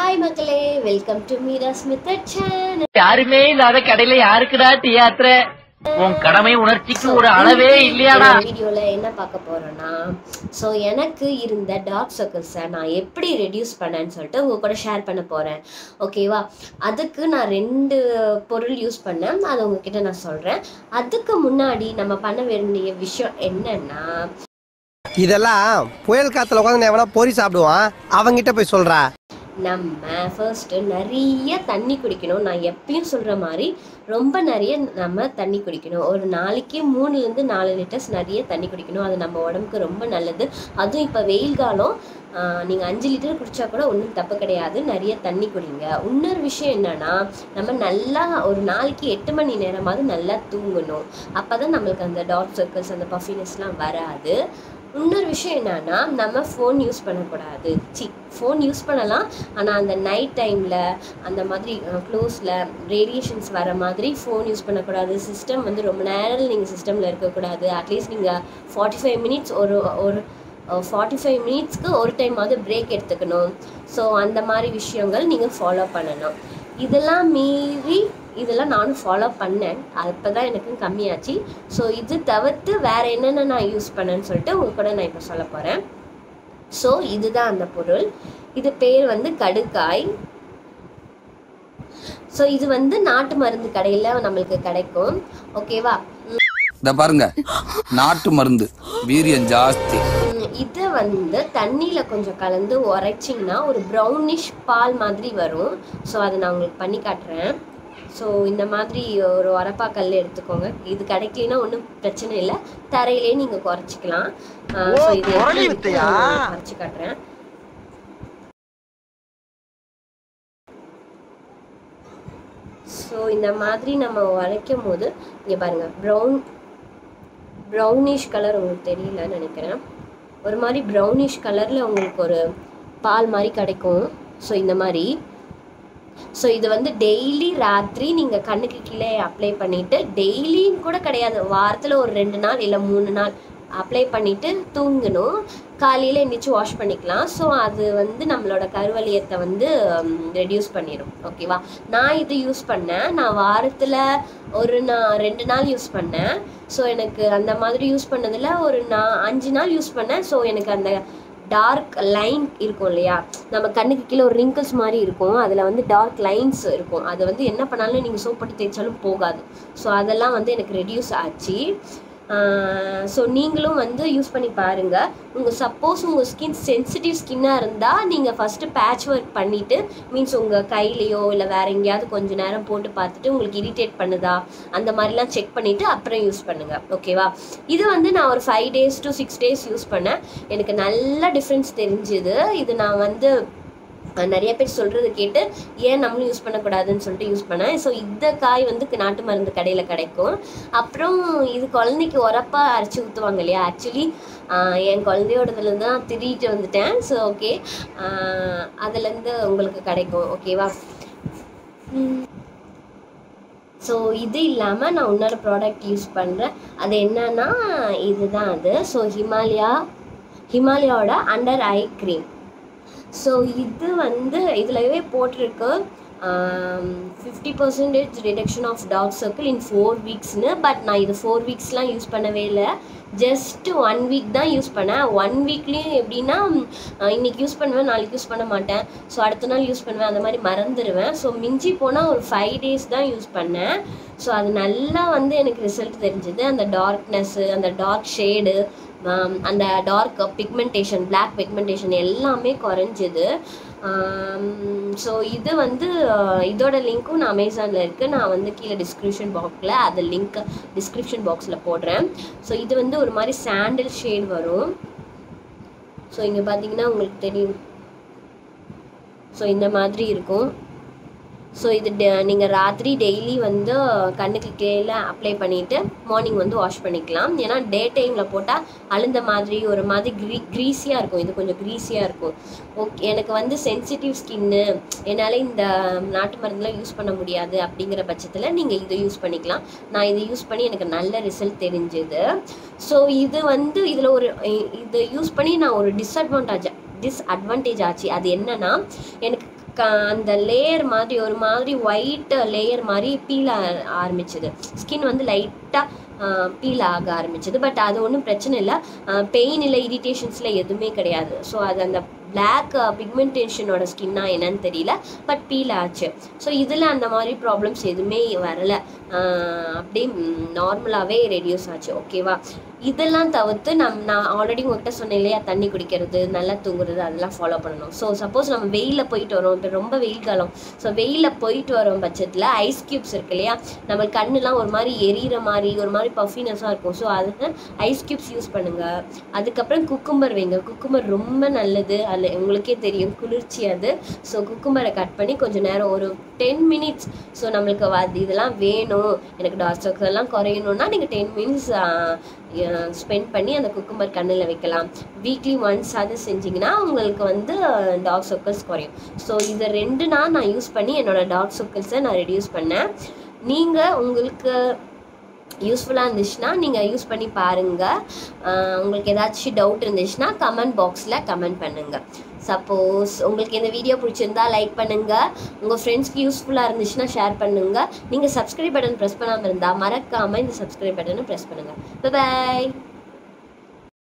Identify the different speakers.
Speaker 1: hi மக்களே welcome to Meera Smith channel
Speaker 2: யாருமே இல்லாத கடையில யாருக்குடா டீ ஆத்துற உன் கடமை உணர்ச்சிக்கு ஒரு அளவே இல்லையாடா
Speaker 1: வீடியோல என்ன பார்க்க போறோம்னா ஸோ எனக்கு இருந்த டார்க் சர்க்கிள்ஸை நான் எப்படி ரெடியூஸ் பண்ணேன்னு சொல்லிட்டு உங்க கூட ஷேர் பண்ண போறேன் ஓகேவா அதுக்கு நான் ரெண்டு பொருள் யூஸ் பண்ணேன் அதை உங்ககிட்ட நான் சொல்றேன் அதுக்கு முன்னாடி நம்ம பண்ண வேண்டிய விஷயம் என்னன்னா
Speaker 3: இதெல்லாம் புயல் காத்துல உட்காந்து எவனா பொறி சாப்பிடுவான் அவங்கிட்ட போய் சொல்றா
Speaker 1: நம்ம ஃபர்ஸ்ட் நிறைய தண்ணி குடிக்கணும் நான் எப்பயும் சொல்ற மாதிரி ரொம்ப நிறைய நம்ம தண்ணி குடிக்கணும் ஒரு நாளைக்கு மூணுலேருந்து நாலு லிட்டர்ஸ் நிறைய தண்ணி குடிக்கணும் அது நம்ம உடம்புக்கு ரொம்ப நல்லது அதுவும் இப்போ வெயில் காலம் ஆஹ் நீங்க அஞ்சு லிட்டர் குடிச்சா கூட ஒன்றும் தப்பு கிடையாது நிறைய தண்ணி குடிங்க இன்னொரு விஷயம் என்னன்னா நம்ம நல்லா ஒரு நாளைக்கு எட்டு மணி நேரமாவது நல்லா தூங்கணும் அப்பதான் நம்மளுக்கு அந்த டார்க் சர்க்கிள்ஸ் அந்த பஃபினஸ்லாம் வராது இன்னொரு விஷயம் என்னன்னா நம்ம ஃபோன் யூஸ் பண்ணக்கூடாது சி ஃபோன் யூஸ் பண்ணலாம் ஆனால் அந்த நைட் டைமில் அந்த மாதிரி க்ளோஸில் ரேடியேஷன்ஸ் வர மாதிரி ஃபோன் யூஸ் பண்ணக்கூடாது சிஸ்டம் வந்து ரொம்ப நேரம் நீங்கள் சிஸ்டமில் இருக்கக்கூடாது அட்லீஸ்ட் நீங்கள் ஃபார்ட்டி ஃபைவ் மினிட்ஸ் ஒரு ஒரு ஃபார்ட்டி ஃபைவ் மினிட்ஸ்க்கு ஒரு டைமாவது பிரேக் எடுத்துக்கணும் ஸோ அந்த மாதிரி விஷயங்கள் நீங்கள் ஃபாலோ பண்ணணும் இதெல்லாம் மீறி இதெல்லாம் நானும் ஃபாலோ பண்ணேன் அப்போ தான் எனக்கு கம்மியாச்சு ஸோ இது தவிர்த்து வேற என்னென்ன நான் யூஸ் பண்ணேன்னு சொல்லிட்டு உங்க கூட நான் இப்போ சொல்ல போகிறேன் ஸோ இதுதான் அந்த பொருள் இது பேர் வந்து கடுக்காய் ஸோ இது வந்து நாட்டு மருந்து கடையில் நம்மளுக்கு கிடைக்கும் ஓகேவா
Speaker 4: இத பாருங்க நாட்டு மருந்து வீரியம் ஜாஸ்தி
Speaker 1: ம், இதை வந்து தண்ணியில் கொஞ்சம் கலந்து உரைச்சிங்கன்னா ஒரு ப்ரௌனிஷ் பால் மாதிரி வரும் ஸோ அதை நான் உங்களுக்கு பண்ணி காட்டுறேன் ஸோ இந்த மாதிரி ஒரு உரப்பாக்கல் எடுத்துக்கோங்க இது கிடைக்கலனா ஒன்றும் பிரச்சனை இல்லை தரையிலே நீங்கள் குறைச்சிக்கலாம் ஸோ இது எப்படி இருக்கு நான் உங்களுக்கு குறைச்சி காட்டுறேன் ஸோ இந்த மாதிரி நம்ம உரைக்கும் போது இங்கே பாருங்கள் ப்ரௌன் ப்ரௌனிஷ் கலர் உங்களுக்கு தெரியலன்னு நினைக்கிறேன் ஒரு மாதிரி ப்ரௌனிஷ் கலரில் உங்களுக்கு ஒரு பால் மாதிரி கிடைக்கும் ஸோ இந்த மாதிரி ஸோ இது வந்து டெய்லி ராத்திரி நீங்கள் கண்ணுக்கு கீழே அப்ளை பண்ணிவிட்டு டெய்லின்னு கூட கிடையாது வாரத்தில் ஒரு ரெண்டு நாள் இல்லை மூணு நாள் அப்ளை பண்ணிவிட்டு தூங்கணும் காலையில் எந்திரிச்சு வாஷ் பண்ணிக்கலாம் ஸோ அது வந்து நம்மளோட கருவலியத்தை வந்து ரெடியூஸ் பண்ணிடும் ஓகேவா நான் இது யூஸ் பண்ணேன் நான் வாரத்தில் ஒரு நான் ரெண்டு நாள் யூஸ் பண்ணேன் ஸோ எனக்கு அந்த மாதிரி யூஸ் பண்ணதில் ஒரு நான் அஞ்சு நாள் யூஸ் பண்ணேன் ஸோ எனக்கு அந்த டார்க் லைன் இருக்கும் இல்லையா நம்ம கண்ணுக்கு கீழே ஒரு ரிங்கிள்ஸ் மாதிரி இருக்கும் அதில் வந்து டார்க் லைன்ஸ் இருக்கும் அது வந்து என்ன பண்ணாலும் நீங்கள் சோப் போட்டு தேய்ச்சாலும் போகாது ஸோ அதெல்லாம் வந்து எனக்கு ரெடியூஸ் ஆச்சு ஸோ நீங்களும் வந்து யூஸ் பண்ணி பாருங்கள் உங்கள் சப்போஸ் உங்கள் ஸ்கின் சென்சிட்டிவ் ஸ்கின்னாக இருந்தால் நீங்கள் ஃபஸ்ட்டு பேட்ச் ஒர்க் பண்ணிவிட்டு மீன்ஸ் உங்கள் கையிலையோ இல்லை வேறு எங்கேயாவது கொஞ்ச நேரம் போட்டு பார்த்துட்டு உங்களுக்கு இரிட்டேட் பண்ணுதா அந்த மாதிரிலாம் செக் பண்ணிவிட்டு அப்புறம் யூஸ் பண்ணுங்கள் ஓகேவா இது வந்து நான் ஒரு five days to six days use பண்ணேன் எனக்கு நல்ல டிஃப்ரென்ஸ் தெரிஞ்சுது இது நான் வந்து அஹ், நிறைய பேர் சொல்கிறது கேட்டு ஏன் நம்மளும் யூஸ் பண்ணக்கூடாதுன்னு சொல்லிட்டு யூஸ் பண்ணேன் ஸோ இந்த காய் வந்து க- நாட்டு மருந்து கடையில் கிடைக்கும் அப்புறம் இது குழந்தைக்கு உரப்பா அரைச்சி ஊற்றுவாங்க இல்லையா ஆக்சுவலி என் குழந்தையோடதுல தான் திருடிட்டு வந்துட்டேன் ஸோ ஓகே அதுலேருந்து உங்களுக்கு கிடைக்கும் ஓகேவா ஸோ இது இல்லாமல் நான் இன்னொரு ப்ராடக்ட் யூஸ் பண்ணுறேன் அது என்னன்னா இதுதான் அது ஸோ ஹிமாலயா ஹிமாலயாவோட அண்டர் ஐ க்ரீம் ஸோ இது வந்து இதுலவே போட்டிருக்கு fifty percentage reduction of dark circle in four வீக்ஸ்னு பட் நான் இது ஃபோர் வீக்ஸ்லாம் யூஸ் பண்ணவே இல்லை ஜஸ்ட் ஒன் வீக் தான் யூஸ் பண்ணேன் ஒன் வீக்லேயும் எப்படின்னா ஆஹ் இன்னைக்கு யூஸ் பண்ணுவேன் நாளைக்கு யூஸ் பண்ண மாட்டேன் ஸோ அடுத்த நாள் யூஸ் பண்ணுவேன் அந்த மாதிரி மறந்துடுவேன் ஸோ மிஞ்சி போனால் ஒரு ஃபைவ் டேஸ் தான் யூஸ் பண்ணேன் ஸோ அது நல்லா வந்து எனக்கு ரிசல்ட் தெரிஞ்சுது அந்த டார்க்னஸ்ஸு அந்த டார்க் ஷேடு அந்த டார்க் பிக்மெண்டேஷன் Black பிக்மெண்டேஷன் எல்லாமே குறைஞ்சிது ஸோ இது வந்து ஆஹ் இதோட லிங்க்கும் நான் அமேசானில் இருக்குது நான் வந்து கீழே டிஸ்கிரிப்ஷன் பாக்ஸில் அது லிங்க் டிஸ்கிரிப்ஷன் பாக்ஸில் போடுறேன் ஸோ இது வந்து ஒரு மாதிரி சாண்டில் ஷேட் வரும் ஸோ இங்கே பார்த்தீங்கன்னா உங்களுக்கு தெரியும் ஸோ இந்த மாதிரி இருக்கும் ஸோ இது நீங்கள் ராத்திரி டெய்லி வந்து கண்ணுக்கு கீழே அப்ளை பண்ணிவிட்டு மார்னிங் வந்து வாஷ் பண்ணிக்கலாம் ஏன்னா டே டைமில் போட்டால் அழுந்த மாதிரி ஒரு மாதிரி க்ரீ க்ரீஸியாக இருக்கும் இது கொஞ்சம் க்ரீஸியாக இருக்கும் ஓகே எனக்கு வந்து சென்சிட்டிவ் ஸ்கின்னு என்னால் இந்த நாட்டு மருந்துலாம் யூஸ் பண்ண முடியாது அப்படிங்கிற பட்சத்தில் நீங்கள் இதை யூஸ் பண்ணிக்கலாம் நான் இதை யூஸ் பண்ணி எனக்கு நல்ல ரிசல்ட் தெரிஞ்சுது ஸோ இது வந்து இதில் ஒரு இதை யூஸ் பண்ணி நான் ஒரு டிஸ்அட்வான்டேஜ் டிஸ்அட்வான்டேஜ் ஆச்சு அது என்னன்னா எனக்கு அந்த லேயர் மாதிரி ஒரு மாதிரி ஒயிட் லேயர் மாதிரி பீல் ஆரம்பிச்சது ஸ்கின் வந்து லைட்டாக பீல் ஆக ஆரம்பிச்சது பட் அது ஒன்றும் பிரச்சனை இல்லை பெயின் இல்லை இரிட்டேஷன்ஸில் எதுவுமே கிடையாது ஸோ அது அந்த பிளாக் பிக்மெண்டேஷனோட ஸ்கின்னா என்னன்னு தெரியல பட் பீல் ஆச்சு ஸோ இதில் அந்த மாதிரி ப்ராப்ளம்ஸ் எதுவுமே வரல ஆஹ் அப்படியே நார்மலாகவே ரெடியூஸ் ஆச்சு ஓகேவா இதெல்லாம் தவிர்த்து நம் நான் ஆல்ரெடி உங்கள்கிட்ட சொன்னேன் இல்லையா தண்ணி குடிக்கிறது நல்லா தூங்குறது அதெல்லாம் ஃபாலோ பண்ணணும் ஸோ சப்போஸ் நம்ம வெயிலில் போயிட்டு வரோம் இப்போ ரொம்ப வெயில் காலம் ஸோ வெயிலில் போயிட்டு வரோம் பட்சத்தில் ஐஸ் க்யூப்ஸ் இருக்கு இல்லையா நம்ம கண்ணுலாம் ஒரு மாதிரி எரியிற மாதிரி ஒரு மாதிரி பஃபினஸாக இருக்கும் ஸோ அதுக்கு ஐஸ் க்யூப்ஸ் யூஸ் பண்ணுங்கள் அதுக்கப்புறம் குக்கும்பர் வைங்க குக்கும்பர் ரொம்ப நல்லது அதில் உங்களுக்கே தெரியும் குளிர்ச்சி அது ஸோ குக்கும்பரை கட் பண்ணி கொஞ்சம் நேரம் ஒரு டென் மினிட்ஸ் ஸோ நம்மளுக்கு வ- இதெல்லாம் வேணும் எனக்கு டார்க் சர்க்கிள் எல்லாம் குறையணும்னா நீங்கள் டென் மினிட்ஸ் ஸ்பெண்ட் பண்ணி அந்த குக்கும்பர் கண்ணில் வைக்கலாம் வீக்லி ஒன்ஸ் அது செஞ்சிங்கன்னா உங்களுக்கு வந்து டார்க் சர்க்கிள்ஸ் குறையும் ஸோ இதை ரெண்டு நாள் நான் யூஸ் பண்ணி என்னோட டார்க் சர்க்கிள்ஸை நான் ரெடியூஸ் பண்ணேன் நீங்கள் உங்களுக்கு யூஸ்ஃபுல்லாக இருந்துச்சுன்னா நீங்கள் யூஸ் பண்ணி பாருங்கள் உங்களுக்கு ஏதாச்சும் டவுட் இருந்துச்சுன்னா கமெண்ட் பாக்ஸில் கமெண்ட் பண்ணுங்கள் சப்போஸ் உங்களுக்கு இந்த வீடியோ பிடிச்சிருந்தா லைக் பண்ணுங்கள் உங்கள் ஃப்ரெண்ட்ஸ்க்கு யூஸ்ஃபுல்லாக இருந்துச்சுன்னா ஷேர் பண்ணுங்கள் நீங்கள் சப்ஸ்கிரைப் பட்டன் ப்ரெஸ் பண்ணாமல் இருந்தால் மறக்காமல் இந்த சப்ஸ்கிரைப் பட்டனை ப்ரெஸ் பண்ணுங்கள் பாய்